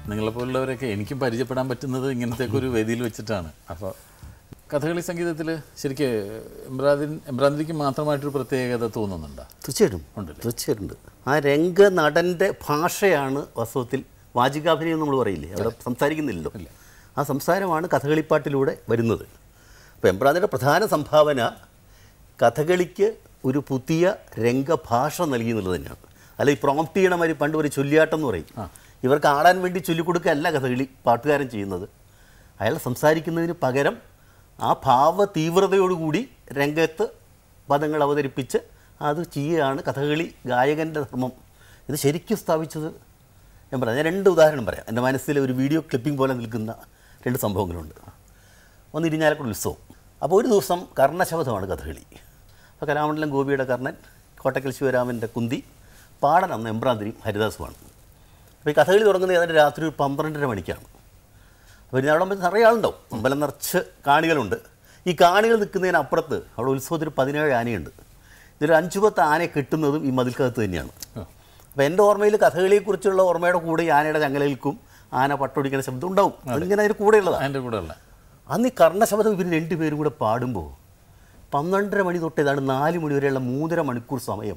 നിങ്ങളെപ്പോലുള്ളവരൊക്കെ എനിക്കും പരിചയപ്പെടാൻ പറ്റുന്നത് ഇങ്ങനത്തെയൊക്കെ ഒരു വേദിയിൽ വെച്ചിട്ടാണ് അപ്പോൾ കഥകളി സംഗീതത്തിൽ ശരിക്ക് എംബ്രാദിൻ എംബ്രാന്തിരിക്ക് മാത്രമായിട്ടൊരു പ്രത്യേകത തോന്നുന്നുണ്ടോ തീർച്ചയായിട്ടും തീർച്ചയായിട്ടും ഉണ്ട്. ആ രംഗ നടൻ്റെ ഭാഷയാണ് വാസ്തവത്തിൽ വാചികാഭിനയം നമ്മൾ പറയില്ലേ അവിടെ സംസാരിക്കുന്നില്ലല്ലോ ആ സംസാരമാണ് കഥകളിപ്പാട്ടിലൂടെ വരുന്നത് അപ്പോൾ എംബ്രാദിൻ്റെ പ്രധാന സംഭാവന കഥകളിക്ക് ഒരു പുതിയ രംഗഭാഷ നൽകി എന്നുള്ളത് തന്നെയാണ് അല്ല ഈ പ്രോംപ്റ്റ് ചെയ്യണ മാതിരി പണ്ട് ഒരു ചൊല്ലിയാട്ടം എന്ന് പറയും ഇവർക്ക് ആടാൻ വേണ്ടി ചൊല്ലിക്കൊടുക്കുകയല്ല കഥകളി പാട്ടുകാരൻ ചെയ്യുന്നത് അയാൾ സംസാരിക്കുന്നതിന് പകരം ആ ഭാവ തീവ്രതയോടുകൂടി രംഗത്ത് പദങ്ങൾ അവതരിപ്പിച്ച് അത് ചെയ്യുകയാണ് കഥകളി ഗായകൻ്റെ ധർമ്മം ഇത് ശരിക്കും സ്ഥാപിച്ചത് ഞാൻ പറയാം ഞാൻ രണ്ട് ഉദാഹരണം പറയാം എൻ്റെ മനസ്സിൽ ഒരു വീഡിയോ ക്ലിപ്പിംഗ് പോലെ നിൽക്കുന്ന രണ്ട് സംഭവങ്ങളുണ്ട് ഒന്ന് ഇരിഞ്ഞാലക്കുട ഉത്സവം അപ്പോൾ ഒരു ദിവസം കർണശബദമാണ് കഥകളി അപ്പോൾ കലാമണ്ഡലം ഗോപിയുടെ കർണൻ കോട്ടക്കൽ ശിവരാമൻ്റെ കുന്തി പാടൻ അന്ന് എംബ്രാന്തിരിയും ഹരിദാസുമാണ് അപ്പോൾ ഈ കഥകളി തുടങ്ങുന്നത് ഏതാണ്ട് രാത്രി ഒരു പന്ത്രണ്ടര മണിക്കാണ് അപ്പോൾ ഇനി അവിടെ ആകുമ്പോൾ നിറയെ ആളുണ്ടാവും അമ്പലം നിറച്ച് കാണികളുണ്ട് ഈ കാണികൾ നിൽക്കുന്നതിനപ്പുറത്ത് അവിടെ ഉത്സവത്തിൽ പതിനേഴ് ആനയുണ്ട് ഇതിൽ അഞ്ചു പത്ത് ആനയെ കിട്ടുന്നതും ഈ മതിൽക്കകത്ത് തന്നെയാണ് അപ്പോൾ എൻ്റെ ഓർമ്മയിൽ കഥകളിയെക്കുറിച്ചുള്ള ഓർമ്മയുടെ കൂടെ ഈ ആനയുടെ ചങ്ങലേൽക്കും ആന പട്ടൊടിക്കുന്ന ശബ്ദം ഉണ്ടാവും അതിങ്ങനെ അതിന് കൂടെയുള്ളതാണ് അതിൻ്റെ കൂടെ ഉള്ള അന്ന് ഈ കർണശബ്ദം ഇവർ രണ്ടുപേരും കൂടെ പാടുമ്പോൾ പന്ത്രണ്ടര മണി തൊട്ട് ഏതാണ്ട് നാല് മണി വരെയുള്ള മൂന്നര മണിക്കൂർ സമയം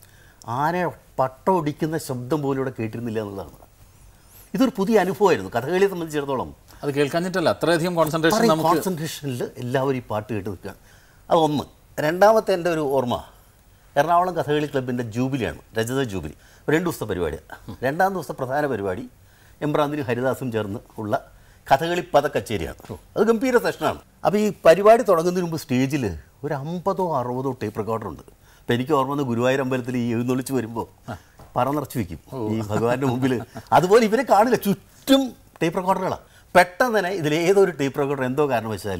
ആന പട്ടൊടിക്കുന്ന ശബ്ദം പോലും ഇവിടെ കേട്ടിരുന്നില്ല എന്നുള്ളതാണ് ഇതൊരു പുതിയ അനുഭവമായിരുന്നു കഥകളിയെ സംബന്ധിച്ചിടത്തോളം അത് കേൾക്കാഞ്ഞിട്ടല്ല അത്രയധികം കോൺസെൻട്രേഷൻ നമുക്ക് കോൺസെൻട്രേഷനിൽ എല്ലാവരും ഈ പാട്ട് കേട്ട് നിൽക്കുകയാണ് അതൊന്ന് രണ്ടാമത്തെ എൻ്റെ ഒരു ഓർമ്മ എറണാകുളം കഥകളി ക്ലബിൻ്റെ ജൂബിലിയാണ് രജത ജൂബിലി രണ്ട് ദിവസത്തെ പരിപാടിയാണ് രണ്ടാം ദിവസത്തെ പ്രധാന പരിപാടി എംബ്രാന്തിരി ഹരിദാസും ചേർന്ന് ഉള്ള കഥകളി പദ കച്ചേരിയാണ് അത് ഗംഭീര സെഷനാണ് അപ്പോൾ ഈ പരിപാടി തുടങ്ങുന്നതിന് മുമ്പ് സ്റ്റേജിൽ ഒരു അമ്പതോ അറുപതോ ടേപ്പ് റെക്കോർഡർ ഉണ്ട് അപ്പോൾ എനിക്ക് ഓർമ്മ വന്ന് ഗുരുവായൂർ അമ്പലത്തിൽ ഈ എഴുന്നള്ളിച്ച് വരുമ്പോൾ പറ നിറച്ച് വെക്കും ഈ ഭഗവാന്റെ മുമ്പിൽ അതുപോലെ ഇവരെ കാണില്ല ചുറ്റും ടേപ്പ് റെക്കോർഡറുകളാണ് പെട്ടെന്ന് തന്നെ ഇതിലേതൊരു ടേപ്പ് റെക്കോർഡർ എന്തോ കാരണവശാൽ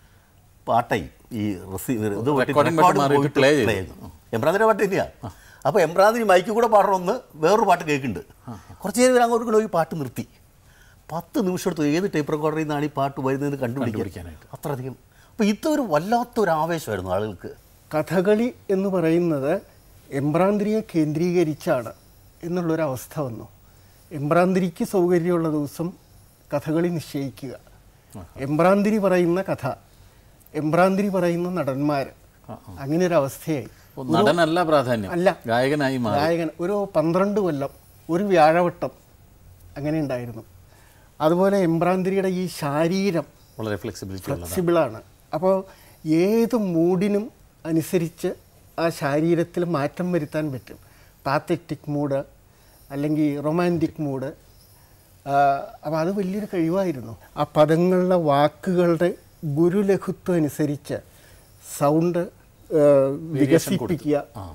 പാട്ടായി ഈ റിസീവർ ഇത് പൊട്ടി Recording record ബട്ടൺ മാറിയിട്ട് പോയിട്ട് play ചെയ്തു. play ചെയ്തു. എംബ്രാന്തിൻ്റെ പാട്ട് തന്നെയാണ് അപ്പോൾ എംബ്രാന്തിരി മൈക്കിൽ കൂടെ പാടണമെന്ന് വേറൊരു പാട്ട് കേൾക്കുന്നുണ്ട് കുറച്ച് നേരം ഇവർ അങ്ങോട്ട് ഇങ്ങോട്ട് പോയി പാട്ട് നിർത്തി പത്ത് നിമിഷം എടുത്തു ഏത് ടേപ്പ് റെക്കോർഡറിൽ നിന്നാണ് ഈ പാട്ട് വരുന്നതെന്ന് കണ്ടുപിടിക്കാൻ കണ്ടുപിടിക്കാനായിട്ട്. അത്രയധികം അപ്പോൾ ഇതൊരു വല്ലാത്തൊരു ആവേശമായിരുന്നു ആളുകൾക്ക് കഥകളി എന്ന് പറയുന്നത് എംബ്രാന്തിരിയെ കേന്ദ്രീകരിച്ചാണ് എന്നുള്ളൊരവസ്ഥ വന്നു എംബ്രാന്തിരിക്ക് സൗകര്യമുള്ള ദിവസം കഥകളി നിശ്ചയിക്കുക എംബ്രാന്തിരി പറയുന്ന കഥ എംബ്രാന്തിരി പറയുന്ന നടന്മാർ അങ്ങനെ ഒരു അവസ്ഥയായി ഓ, നടനല്ല പ്രാധാന്യം അല്ല. ഗായകനായി മാറി ഗായകൻ ഒരു പന്ത്രണ്ട് കൊല്ലം ഒരു വ്യാഴവട്ടം അങ്ങനെ ഉണ്ടായിരുന്നു അതുപോലെ എംബ്രാന്തിരിയുടെ ഈ ശാരീരം വളരെ ഫ്ലെക്സിബിലിറ്റി ഉള്ളതാണ് ഫ്ലെക്സിബിളാണ് അപ്പോൾ ഏത് മൂഡിനും അനുസരിച്ച് ആ ശരീരത്തിൽ മാറ്റം വരുത്താൻ പറ്റും പാത്തറ്റിക് മൂഡ് അല്ലെങ്കിൽ റൊമാൻറ്റിക് മൂഡ് അപ്പോൾ അത് വലിയൊരു കഴിവായിരുന്നു ആ പദങ്ങളുടെ വാക്കുകളുടെ ഗുരുലഘുത്വം അനുസരിച്ച് സൗണ്ട് വികസിപ്പിക്കുക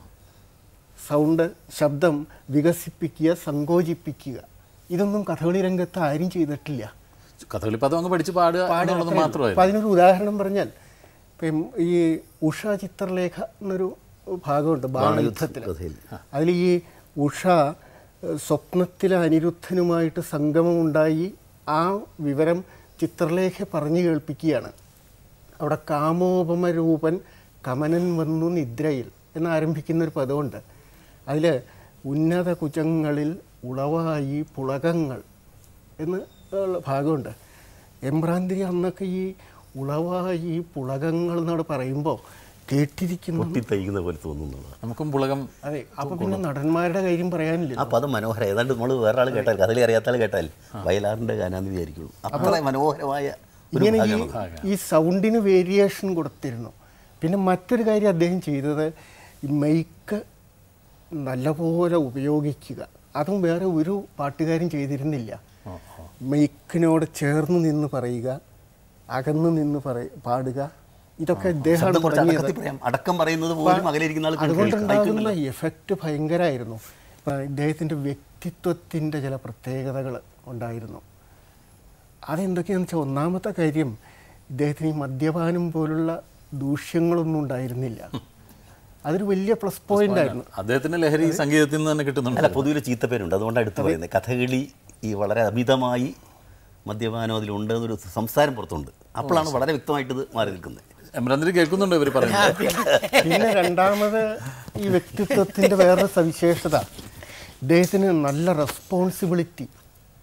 സൗണ്ട് ശബ്ദം വികസിപ്പിക്കുക സങ്കോചിപ്പിക്കുക ഇതൊന്നും കഥകളി രംഗത്ത് ആരും ചെയ്തിട്ടില്ല കഥകളി പദം അങ്ങ് പഠിച്ച് പാടുക എന്നുള്ളത് അപ്പം മാത്രമായിരുന്നു അതിനൊരു ഉദാഹരണം പറഞ്ഞാൽ ഇപ്പം ഈ ഉഷ ചിത്രലേഖ എന്നൊരു ഭാഗമുണ്ട് ബാണയുദ്ധത്തിൽ കഥയിൽ. അതിൽ ഈ ഉഷ ഏഹ്, സ്വപ്നത്തിലെ അനിരുദ്ധനുമായിട്ട് സംഗമമുണ്ടായി ആ വിവരം ചിത്രലേഖ പറഞ്ഞു കേൾപ്പിക്കുകയാണ് അവിടെ കാമോപമരൂപൻ കമനൻ വന്നു നിദ്രയിൽ എന്നാരംഭിക്കുന്ന ഒരു പദമുണ്ട് അതിൽ ഉന്നത കുജങ്ങളിൽ ഉളവായി പുളകങ്ങൾ എന്ന് ഉള്ള ഭാഗമുണ്ട് എംബ്രാന്തിരി അന്നൊക്കെ ഈ ഉളവായി പുളകങ്ങൾ എന്നോട് പറയുമ്പോൾ കേട്ടിരിക്കുന്ന പൊട്ടിത്തയ്ക്കുന്ന പോലെ തോന്നുന്നതാണ് നമുക്കും പുളകം അതെ അപ്പൊ പിന്നെ നടന്മാരുടെ കാര്യം പറയാനില്ല ആ പദം മനോഹരം ഏതാണ്ട് നമ്മൾ വേറെ ആൾ കേട്ടാൽ കഥകളി അറിയാത്ത ആൾ കേട്ടാൽ വയലാറിൻ്റെ ഗാനാന്ന് വിചാരിക്കുള്ളൂ അത്ര മനോഹരമായ ഒരു ഇങ്ങനെ ഈ ഭാഗമാണ് ഈ സൗണ്ടിന് വേരിയേഷൻ കൊടുത്തിരുന്നു പിന്നെ മറ്റൊരു കാര്യം അദ്ദേഹം ചെയ്തത് ഈ മൈക്ക് നല്ലപോലെ ഉപയോഗിക്കുക അതും വേറെ ഒരു പാട്ടുകാരും ചെയ്തിരുന്നില്ല മൈക്കിനോട് ചേർന്ന് നിന്ന് പറയുക അകന്ന് നിന്ന് പറയ പാടുക ഇതൊക്കെ ഇദ്ദേഹമാണ് ശബ്ദം കുറച്ച് തുടങ്ങിയത് അടക്കത്തിൽ പറയാം അടക്കം പറയുന്നത് പോലും അകലിരിക്കുന്ന ആൾ അതുകൊണ്ടുണ്ടാകുന്ന എഫക്റ്റ് ഭയങ്കരമായിരുന്നു ഇപ്പം ഇദ്ദേഹത്തിൻ്റെ വ്യക്തിത്വത്തിൻ്റെ ചില പ്രത്യേകതകൾ ഉണ്ടായിരുന്നു അതെന്തൊക്കെയാണെന്ന് വെച്ചാൽ ഒന്നാമത്തെ കാര്യം ഇദ്ദേഹത്തിന് ഈ മദ്യപാനം പോലുള്ള ദൂഷ്യങ്ങളൊന്നും ഉണ്ടായിരുന്നില്ല അതൊരു വലിയ പ്ലസ് പോയിന്റ് ആയിരുന്നു അദ്ദേഹത്തിന് ലഹരി സംഗീതത്തിൽ നിന്ന് തന്നെ കിട്ടുന്നുണ്ട് അല്ല പൊതുവിൽ ചീത്തപ്പേരുണ്ട് അതുകൊണ്ടാണ് എടുത്തു പറയുന്നത് കഥകളി ഈ വളരെ അമിതമായി മദ്യപാനം അതിലുണ്ട് എന്നൊരു സംസാരം പുറത്തുണ്ട് അപ്പോഴാണ് വളരെ വ്യക്തമായിട്ട് ഇത് മാറി നിൽക്കുന്നത് എംബ്രാന്തിരി കേൾക്കുന്നുണ്ടോ ഇവർ പറയുന്നത് പിന്നെ രണ്ടാമത് ഈ വ്യക്തിത്വത്തിൻ്റെ വേറൊരു സവിശേഷത ഇദ്ദേഹത്തിന് നല്ല റെസ്പോൺസിബിലിറ്റി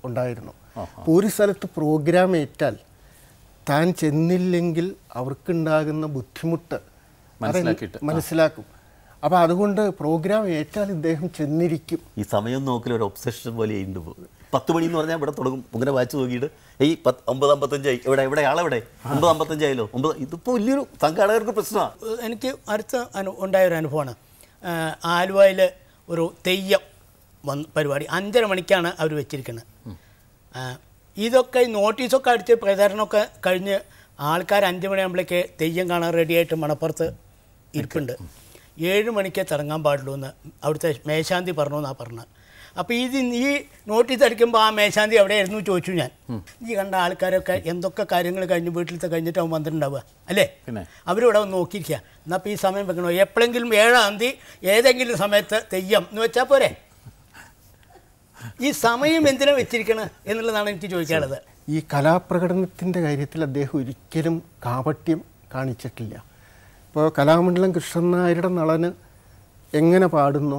ഉണ്ടായിരുന്നു അപ്പോൾ ഒരു സ്ഥലത്ത് പ്രോഗ്രാം ഏറ്റാൽ താൻ ചെന്നില്ലെങ്കിൽ അവർക്കുണ്ടാകുന്ന ബുദ്ധിമുട്ട് അതെൻ- മനസ്സിലാക്കിയിട്ട്. മനസ്സിലാക്കും അപ്പോൾ അതുകൊണ്ട് പ്രോഗ്രാം ഏറ്റാൽ ഇദ്ദേഹം ചെന്നിരിക്കും ഈ സമയം നോക്കൽ ഒരു ഒബ്സഷൻ പോലെ ഉണ്ട് ഇപ്പോൾ പത്ത് മണി എന്ന് പറഞ്ഞാൽ ഇവിടെ തുടങ്ങും ഇങ്ങനെ വാച്ച് നോക്കിയിട്ട് ഈ പത്ത് ഒമ്പത് അമ്പത്തഞ്ചായി ഇവിടെ ഇവിടെ ആളെവിടെ ഒമ്പത് അമ്പത്തഞ്ചായല്ലോ ഒമ്പത് ഇതിപ്പോൾ വലിയൊരു സംഘാടകർക്ക് പ്രശ്നമാണ് എനിക്ക് അടുത്ത അനു ഉണ്ടായ ഒരു അനുഭവമാണ് ആലുവയിൽ ഒരു തെയ്യം വന്ന് പരിപാടി അഞ്ചര മണിക്കാണ് അവർ വെച്ചിരിക്കുന്നത് ആ, ഇതൊക്കെ ഈ നോട്ടീസൊക്കെ അടിച്ച് പ്രചാരണമൊക്കെ കഴിഞ്ഞ് ആൾക്കാർ അഞ്ച് മണിയാകുമ്പോഴേക്ക് തെയ്യം കാണാൻ റെഡിയായിട്ട് മണപ്പുറത്ത് ഇരിപ്പുണ്ട് ഏഴ് മണിക്കേ തുടങ്ങാൻ പാടുള്ളൂ എന്ന് അവിടുത്തെ മേശാന്തി പറഞ്ഞു എന്നാണ് പറഞ്ഞത് അപ്പോൾ ഇത് ഈ നോട്ടീസ് അടിക്കുമ്പോൾ ആ മേശാന്തി എവിടെയായിരുന്നു എന്ന് ചോദിച്ചു ഞാൻ ഈ കണ്ട ആൾക്കാരൊക്കെ എന്തൊക്കെ കാര്യങ്ങൾ കഴിഞ്ഞ് വീട്ടിലത്തെ കഴിഞ്ഞിട്ടാവും വന്നിട്ടുണ്ടാവുക അല്ലേ പിന്നെ? അവരിവിടെ വന്ന് നോക്കിയിരിക്കുക എന്നാൽ ഇപ്പോൾ ഈ സമയം വെക്കണോ എപ്പോഴെങ്കിലും ഏഴാം തീയതി ഏതെങ്കിലും സമയത്ത് തെയ്യം എന്ന് വെച്ചാൽ പോരെ ഈ സമയം എന്തിനാ വെച്ചിരിക്കണം എന്നുള്ളതാണ് എനിക്ക് ചോദിക്കാനുള്ളത് ഈ കലാപ്രകടനത്തിൻ്റെ കാര്യത്തിൽ അദ്ദേഹം ഒരിക്കലും കാപട്യം കാണിച്ചിട്ടില്ല ഇപ്പോൾ കലാമണ്ഡലം കൃഷ്ണൻ നായരുടെ നളന് എങ്ങനെ പാടുന്നോ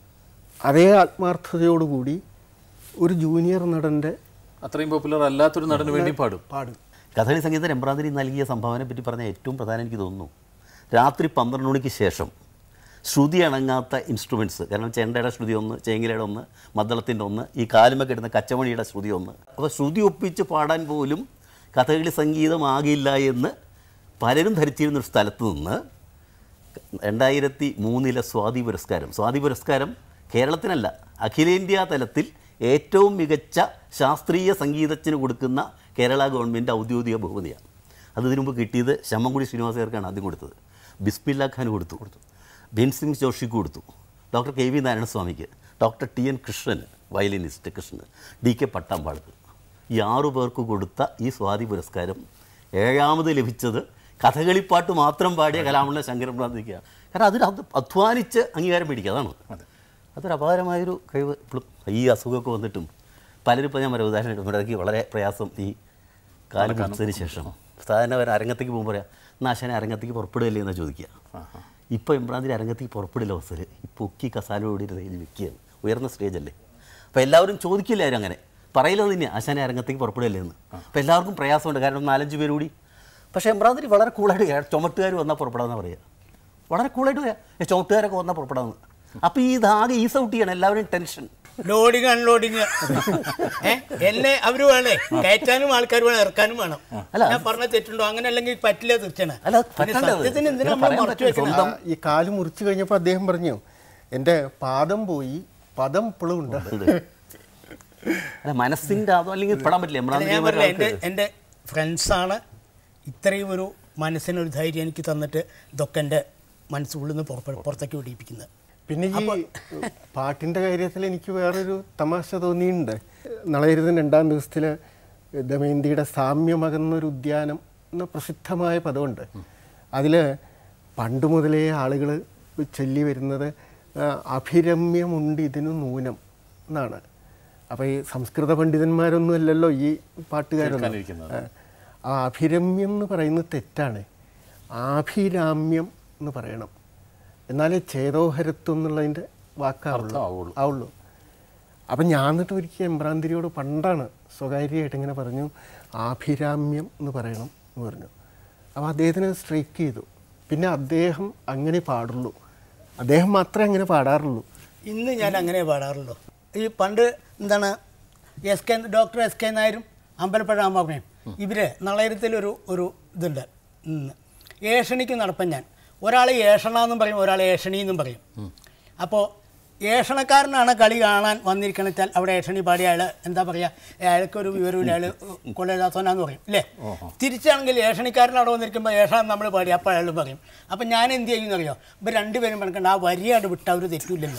അതേ ആത്മാർത്ഥതയോടുകൂടി ഒരു ജൂനിയർ നടൻ്റെ അത്രയും പോപ്പുലർ അല്ലാത്തൊരു നടന് വേണ്ടി പാടും പാടും കഥകളി സംഗീതം എംബ്രാന്തിരി നൽകിയ സംഭാവനയെ പറ്റി പറഞ്ഞ ഏറ്റവും പ്രധാനം എനിക്ക് തോന്നുന്നു രാത്രി പന്ത്രണ്ട് മണിക്ക് ശേഷം ശ്രുതി അണങ്ങാത്ത ഇൻസ്ട്രുമെൻറ്റ്സ് കാരണം ചെണ്ടയുടെ ശ്രുതി ഒന്ന് ചേങ്ങിലയുടെ ഒന്ന് മദ്ദളത്തിൻ്റെ ഒന്ന് ഈ കാലുമൊക്കെ ഇടുന്ന കച്ചമണിയുടെ ശ്രുതി ഒന്ന് അപ്പോൾ ശ്രുതി ഒപ്പിച്ച് പാടാൻ പോലും കഥകളി സംഗീതമാകില്ല എന്ന് പലരും ധരിച്ചിരുന്ന ഒരു സ്ഥലത്ത് നിന്ന് രണ്ടായിരത്തി മൂന്നിലെ സ്വാതി പുരസ്കാരം സ്വാതി പുരസ്കാരം കേരളത്തിനല്ല അഖിലേന്ത്യാ തലത്തിൽ ഏറ്റവും മികച്ച ശാസ്ത്രീയ സംഗീതത്തിന് കൊടുക്കുന്ന കേരള ഗവൺമെൻറ് ഔദ്യോഗിക ബഹുമതിയാണ് അത് ഇതിനു മുമ്പ് കിട്ടിയത് ശമ്മൻകുടി ശ്രീനിവാസർക്കാണ് ആദ്യം കൊടുത്തത് ബിസ്മില്ല ഖാൻ കൊടുത്തു കൊടുത്തു ഭീംസിംഗ് ജോഷിക്ക് കൊടുത്തു ഡോക്ടർ കെ വി നാരായണസ്വാമിക്ക് ഡോക്ടർ ടി എൻ കൃഷ്ണന് വയലിനിസ്റ്റ് കൃഷ്ണന് ഡി കെ പട്ടാമ്പാൾക്ക് ഈ ആറു പേർക്ക് കൊടുത്ത ഈ സ്വാതി പുരസ്കാരം ഏഴാമത് ലഭിച്ചത് കഥകളിപ്പാട്ട് മാത്രം പാടിയ കലാമണ്ഡല ശങ്കരൻ പ്രാർത്ഥിക്കുകയാണ് കാരണം അതിൽ അത് അധ്വാനിച്ച് അംഗീകാരം മേടിക്കുക അതാണ് അതൊരു അപാരമായൊരു കഴിവ് ഇപ്പോഴും ഈ അസുഖമൊക്കെ വന്നിട്ടും പലരും ഇപ്പോൾ ഞാൻ പറയാം ഉദാഹരണം ഇവിടേക്ക് വളരെ പ്രയാസം ഈ കാലം മുറിച്ചതിന് ശേഷം സാധാരണ അവർ അരങ്ങത്തേക്ക് പോകുമ്പോൾ പറയാം നാശനെ അരങ്ങത്തേക്ക് പുറപ്പെടുകയല്ലേ എന്നാണ് ചോദിക്കുക ഇപ്പോൾ ഇമ്രാന്തിരി അരങ്ങത്തേക്ക് പുറപ്പെടില്ല അവസരം ഈ പൊക്കി കസാലോടി റെയിൽ വെക്കുകയാണ് ഉയർന്ന സ്റ്റേജല്ലേ അപ്പോൾ എല്ലാവരും ചോദിക്കില്ല ആരും അങ്ങനെ പറയില്ല തന്നെ ആശാനെ അരങ്ങത്തേക്ക് പുറപ്പെടുകയല്ലേ എന്ന് അപ്പോൾ എല്ലാവർക്കും പ്രയാസമുണ്ട് കാരണം നാലഞ്ച് പേര് കൂടി പക്ഷേ എമ്പ്രാന്തിരി വളരെ കൂളായിട്ട് ചെയ്യാം. ചുമട്ടുകാർ വന്നാൽ പുറപ്പെടാമെന്ന് പറയുക വളരെ കൂളായിട്ട് പറയാം ഏ, ചുമട്ടുകാരൊക്കെ വന്നാൽ പുറപ്പെടാമെന്ന് അപ്പോൾ ഈ ഇതാകെ ഈസ് ഔട്ട് ചെയ്യണം എല്ലാവരും ടെൻഷൻ ലോഡിങ് അൺലോഡിങ് ഏ എന്നെ അവര് വേണേ കയറ്റാനും ആൾക്കാർ വേണം ഇറക്കാനും വേണം അല്ല, ഞാൻ പറഞ്ഞ തെറ്റുണ്ടോ അങ്ങനെ അല്ലെങ്കിൽ പറ്റില്ല തീർച്ചയാണ് അല്ല, പിന്നെ പറ്റണ്ടേ അത്? സത്യത്തിന് എന്തിനാ ഇങ്ങനെ നമ്മൾ പറയാൻ മറച്ചു പറ്റില്ല. വെക്കണം സ്വന്തം ഈ കാല് മുറിച്ച് കഴിഞ്ഞപ്പോൾ അദ്ദേഹം പറഞ്ഞു എൻ്റെ പാദം പോയി പദം ഇപ്പോഴും ഉണ്ട് അല്ല മനസ്സിൻ്റെ അതോ അല്ലെങ്കിൽ പെടാൻ പറ്റില്ല അല്ല, ഞാൻ എമ്പ്രാന്തിരി പറഞ്ഞില്ല എൻ്റെ ഒരാൾക്ക് എൻ്റെ ഫ്രണ്ട്സാണ് ഇത്രയും ഒരു മനസ്സിനൊരു ധൈര്യം എനിക്ക് തന്നിട്ട് ഇതൊക്കെ എൻ്റെ മനസ്സുള്ളിൽ നിന്ന് പുറപ്പെ- പുറത്തേക്ക് വിടിയിപ്പിക്കുന്നത് പിന്നെ ഈ പാട്ടിൻ്റെ കാര്യത്തിൽ എനിക്ക് വേറൊരു തമാശ തോന്നിയിട്ടുണ്ട് നളയരുതൻ രണ്ടാം ദിവസത്തിൽ ദമയന്തിയുടെ സാമ്യമകന്നൊരു ഉദ്യാനം എന്ന പ്രസിദ്ധമായ പദമുണ്ട് അതിൽ പണ്ട് മുതലേ ആളുകൾ ചൊല്ലി വരുന്നത് ആ, അഭിരമ്യമുണ്ട് ഇതിനു നൂനം എന്നാണ് അപ്പോൾ ഈ സംസ്കൃത പണ്ഡിതന്മാരൊന്നും അല്ലല്ലോ ഈ പാട്ടുകാരൊന്നും കേൾക്കാനിരിക്കുന്നത്. ആ. ആ അഭിരമ്യം എന്ന് പറയുന്നത് തെറ്റാണ് ആഭിരാമ്യം എന്ന് പറയണം എന്നാലേ ചേതോഹരത്വം എന്നുള്ളതിൻ്റെ വാക്കാവുള്ളൂ അർത്ഥമാവുള്ളൂ. ആവുള്ളൂ അപ്പം ഞാൻ എന്നിട്ട് ഒരിക്കൽ എമ്പ്രാന്തിരിയോട് പണ്ടാണ് സ്വകാര്യമായിട്ട് ഇങ്ങനെ പറഞ്ഞു ആഭിരാമ്യം എന്ന് പറയണം എന്ന് പറഞ്ഞു അപ്പോൾ അദ്ദേഹത്തിന് സ്ട്രൈക്ക് ചെയ്തു പിന്നെ അദ്ദേഹം അങ്ങനെ പാടുള്ളൂ അദ്ദേഹം മാത്രമേ അങ്ങനെ പാടാറുള്ളൂ ഇന്ന് ഞാൻ അങ്ങനെ പാടാറുള്ളൂ ഈ പണ്ട് എന്താണ് S K doctor S K നായരും അമ്പലപ്പുഴ അമ്മാപ്പനെയും ഇവര് നളയരത്തിലൊരു ഒരു ഇതുണ്ട് ഉം. ഏഷണിക്ക് നടപ്പൻ ഞാൻ ഒരാൾ ഏഷണ എന്നും പറയും ഒരാൾ ഏഷണി എന്നും പറയും അപ്പോൾ ഏഷണക്കാരനാണ് കളി കാണാൻ വന്നിരിക്കണ വെച്ചാൽ അവിടെ ഏഷണി പാടിയ അയാൾ എന്താ പറയുക അയാൾക്ക് ഒരു വിവരമില്ല അയാൾ കൊള്ളയില്ലാത്തവനാന്ന് പറയും അല്ലേ തിരിച്ചാണെങ്കിൽ ഏഷണിക്കാരൻ അവിടെ വന്നിരിക്കുമ്പോൾ ഏഷണം നമ്മൾ പാടി അപ്പോൾ അയാൾ പറയും അപ്പം ഞാൻ എന്ത് ചെയ്യുമെന്ന് അറിയോ ഇപ്പം രണ്ടുപേരും പറഞ്ഞിട്ടുണ്ട് ആ വരിയാട് വിട്ട് അവർ തെറ്റൂലല്ലോ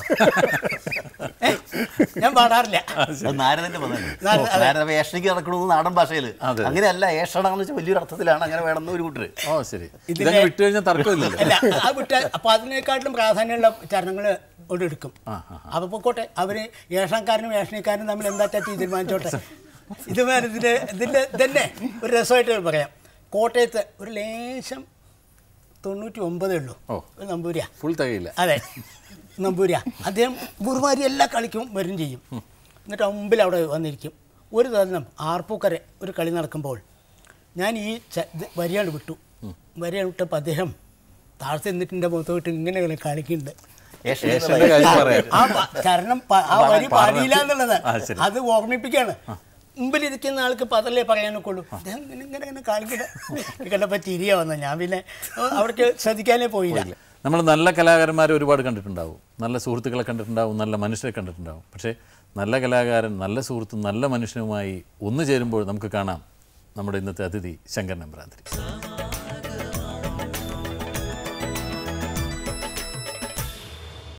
ഏ? ഞാൻ പാടാറില്ല അത് നാരദന്റെ പദമല്ലേ നാരദ- അതെ. നാരദ ഏഷണിക്ക് നടക്കണമെന്ന് നാടൻ ഭാഷയിൽ അതെ. അങ്ങനെയല്ല ഏഷണ എന്ന് വെച്ചാൽ വലിയൊരു അർത്ഥത്തിലാണ് അങ്ങനെ വേണമെന്ന് ഒരു കൂട്ടര് ഓ ശരി ഇതിലെ- ഇതങ്ങ് വിട്ടു കഴിഞ്ഞാൽ തർക്കമില്ലല്ലോ അല്ല ആ വിട്ട അപ്പോൾ അതിനേക്കാട്ടിലും പ്രാധാന്യമുള്ള ചരണങ്ങൾ ഇവിടെ എടുക്കും അപ്പോൾ പൊക്കോട്ടെ അവർ ഏഷണക്കാരനും ഏഷണിക്കാരനും തമ്മിൽ എന്താ തെറ്റി തീരുമാനിച്ചോട്ടെ ഇത് വേറെ ഇതിൻ്റെ ഇതിൻ്റെ തന്നെ ഒരു രസമായിട്ട് പറയാം കോട്ടയത്ത് ഒരു ലേശം തൊണ്ണൂറ്റി ഒമ്പതേ ഉള്ളൂ ഓ. ഒരു നമ്പൂരിയാ ഫുൾ തികയില്ല അതെ നമ്പൂരിയ അദ്ദേഹം ഗുരുമാരി എല്ലാ കളിക്കും വരും ചെയ്യും എന്നിട്ട് മുമ്പിൽ അവിടെ വന്നിരിക്കും ഒരു ദിവസം ആർപ്പൂക്കര ഒരു കളി നടക്കുമ്പോൾ ഞാൻ ഈ ച- ഇത് വരിയാണ്ട് വിട്ടു വരിയാണ്ട് വിട്ടപ്പോൾ അദ്ദേഹം താഴ്ത്തി നിന്നിട്ട് എൻ്റെ മുഖത്തോട്ട് ഇങ്ങനെ ഇങ്ങനെ കളിക്കുന്നുണ്ട് ഏഷ്യൻ്റെ കാര്യം പറയാം ആ പ- കാരണം പ- ആ വരി പാടിയില്ല എന്നുള്ളത് ആ, ശരി. അത് ഓർമ്മിപ്പിക്കാണ് മുമ്പിലിരിക്കുന്ന ആൾക്ക് പതല്ലേ പറയാനൊക്കെ ഉള്ളൂ അദ്ദേഹം ഇങ്ങനെ ഇങ്ങനെ ഇങ്ങനെ കാണിക്കട്ടെ കണ്ടപ്പോൾ തിരികെ വന്ന ഞാൻ പിന്നെ ഏഹ്, അവിടേക്ക് ശ്രദ്ധിക്കാനേ പോയില്ല നമ്മൾ നല്ല കലാകാരന്മാരെ ഒരുപാട് കണ്ടിട്ടുണ്ടാവും നല്ല സുഹൃത്തുക്കളെ കണ്ടിട്ടുണ്ടാവും നല്ല മനുഷ്യരെ കണ്ടിട്ടുണ്ടാവും പക്ഷേ നല്ല കലാകാരൻ നല്ല സുഹൃത്തും നല്ല മനുഷ്യനുമായി ഒന്നു ചേരുമ്പോൾ നമുക്ക് കാണാം നമ്മുടെ ഇന്നത്തെ അതിഥി ശങ്കരൻ നമ്പ്രാന്തിരി